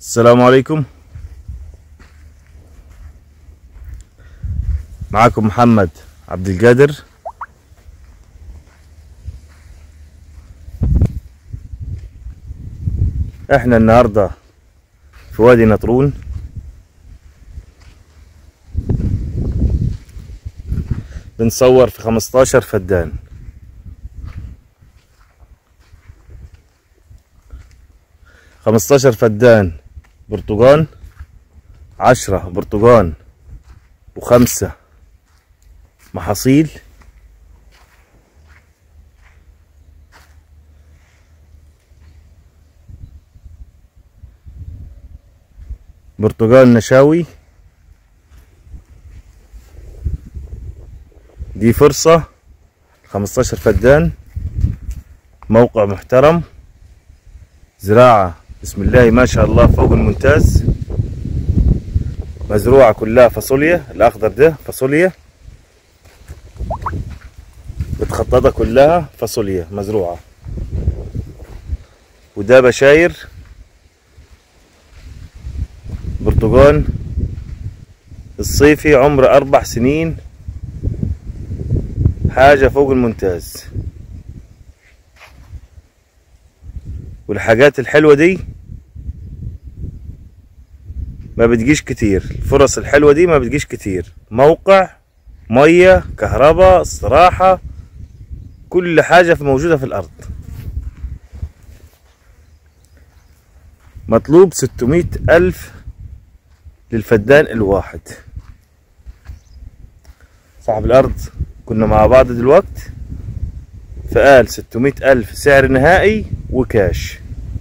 السلام عليكم معكم محمد عبد القادر احنا النهارده في وادي نطرون بنصور في 15 فدان خمستاشر فدان برتقان عشرة برتقان وخمسة محاصيل برتقال نشاوي دي فرصة خمستاشر فدان موقع محترم زراعة بسم الله ما شاء الله فوق الممتاز مزروعة كلها فاصوليا الأخضر ده فاصوليا متخططة كلها فاصوليا مزروعة وده بشاير برتقال الصيفي عمره أربع سنين حاجة فوق الممتاز والحاجات الحلوة دي ما بتجيش كتير الفرص الحلوة دي ما بتجيش كتير موقع مية كهرباء استراحة كل حاجة في موجودة في الأرض مطلوب ستمائة ألف للفدان الواحد صاحب الأرض كنا مع بعض دلوقت فقال ستمائة ألف سعر نهائي وكاش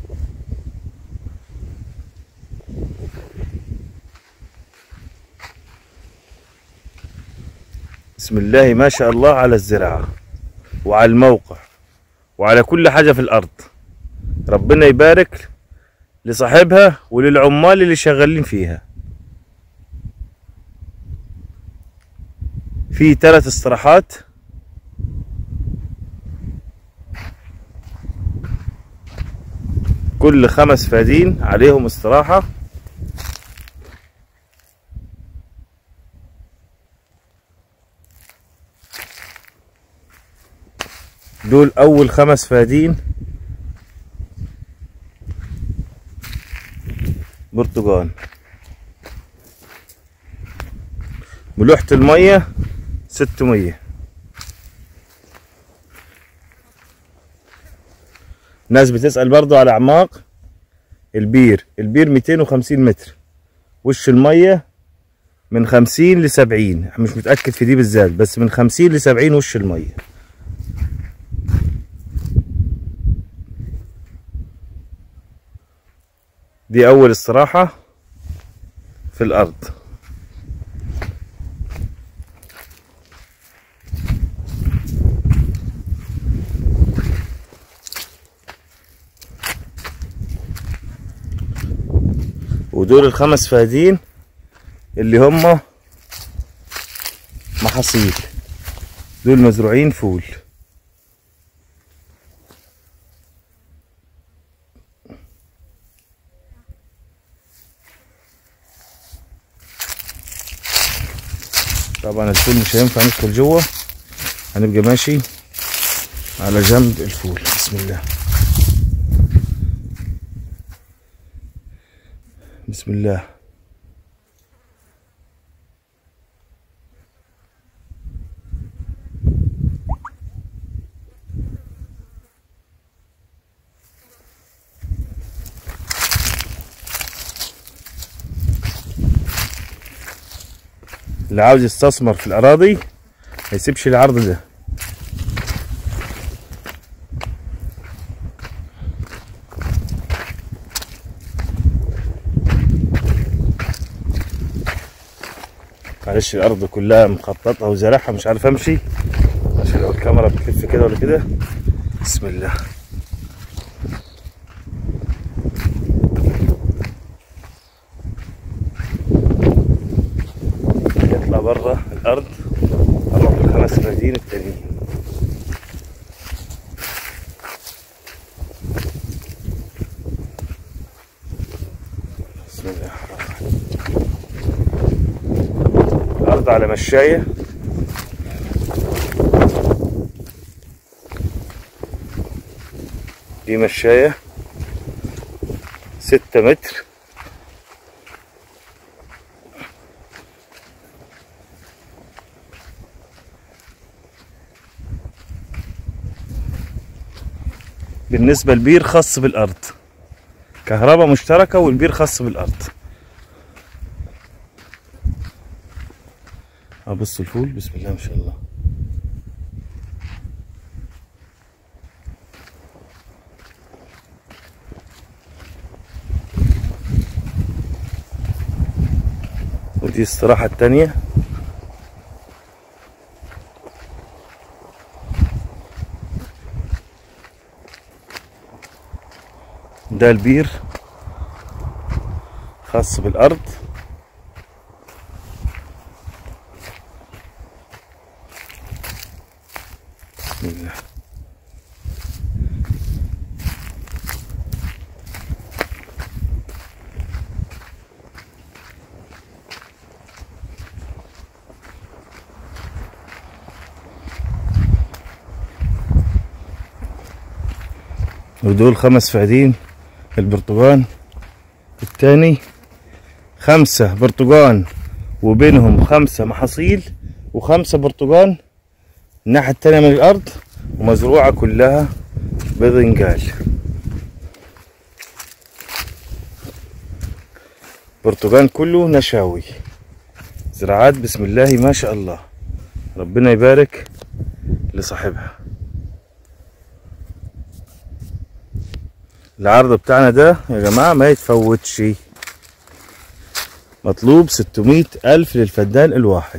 بسم الله ما شاء الله على الزراعة وعلى الموقع وعلى كل حاجة في الأرض ربنا يبارك لصاحبها وللعمال اللي شغالين فيها في ثلاث استراحات كل خمس فادين عليهم استراحة دول أول خمس فادين برتقال ملوحة المية ستمية ناس بتسأل برضو على أعماق البير البير 250 متر وش المية من 50 ل 70 مش متأكد في دي بالذات بس من 50 ل 70 وش المية دي أول استراحة في الأرض ودول الخمس فادين اللي هم محاصيل دول مزروعين فول طبعا الفول مش هينفع ندخل جوه هنبقى ماشي على جنب الفول بسم الله بسم الله اللي عاوز يستثمر في الأراضي ما يسيبش العرض ده معلش الارض كلها مخططه وزارعها مش عارف امشي عشان لو الكاميرا بتلف كده ولا كده بسم الله يطلع بره الارض اروح الخمس فدين التانيين برضه على مشاية دي مشاية ستة متر بالنسبة لبير خاص بالأرض كهرباء مشتركة والبير خاص بالأرض أبص الفول بسم الله ما شاء الله ودي الصراحة التانية ده البير خاص بالأرض بسم الله ودول خمس فعدين البرتقال التاني خمسة برتقال وبينهم خمسة محاصيل وخمسة برتقال الناحية التانية من الأرض ومزروعة كلها بذنجال برتقال كله نشاوي زراعات بسم الله ما شاء الله ربنا يبارك لصاحبها العرض بتاعنا ده يا جماعة ما يتفوتش مطلوب ستمية ألف للفدان الواحد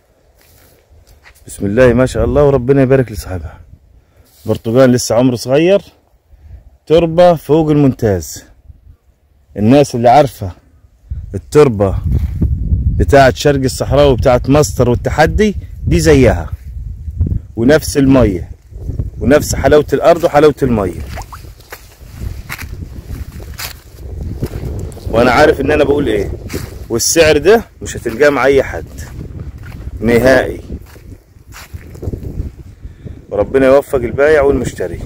بسم الله ما شاء الله وربنا يبارك لصاحبها برتقال لسه عمره صغير تربة فوق الممتاز الناس اللي عارفة التربة بتاعة شرق الصحراء وبتاعة مصر والتحدي دي زيها ونفس المية ونفس حلاوة الأرض وحلاوة المية وانا عارف ان انا بقول ايه والسعر ده مش هتلقاه مع اي حد نهائي وربنا يوفق البايع والمشتري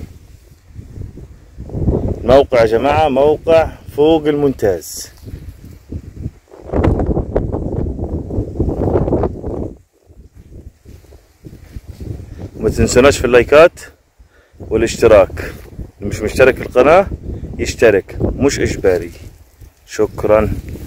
موقع يا جماعة موقع فوق الممتاز وما تنسوناش في اللايكات والاشتراك اللي مش مشترك في القناة يشترك مش اجباري شكرا